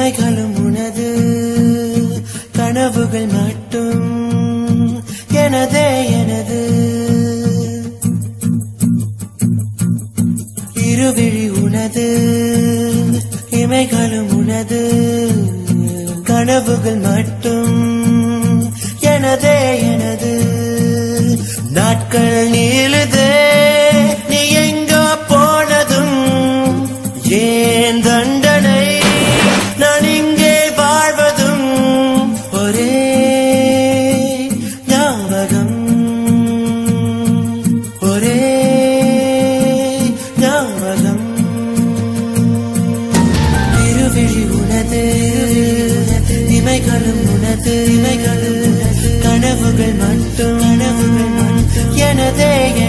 இமைகளும் உனது கனவுகள் மட்டும் எனதே எனது இருவிழி உனது இமைகளும் உனது கனவுகள் மட்டும் எனதே எனது நாட்கள் நீளுதே நீ எங்கோ போனதும் ஏன் தண்டனை நான் இங்கே வாழ்வதும் ஒரே ஞாபகம் ஒரே ஞாபகம் இருவிழி உனது இமைகளும் உனது இமைகளும் கனவுகள் மட்டும் கனவுகள் மட்டும் எனதே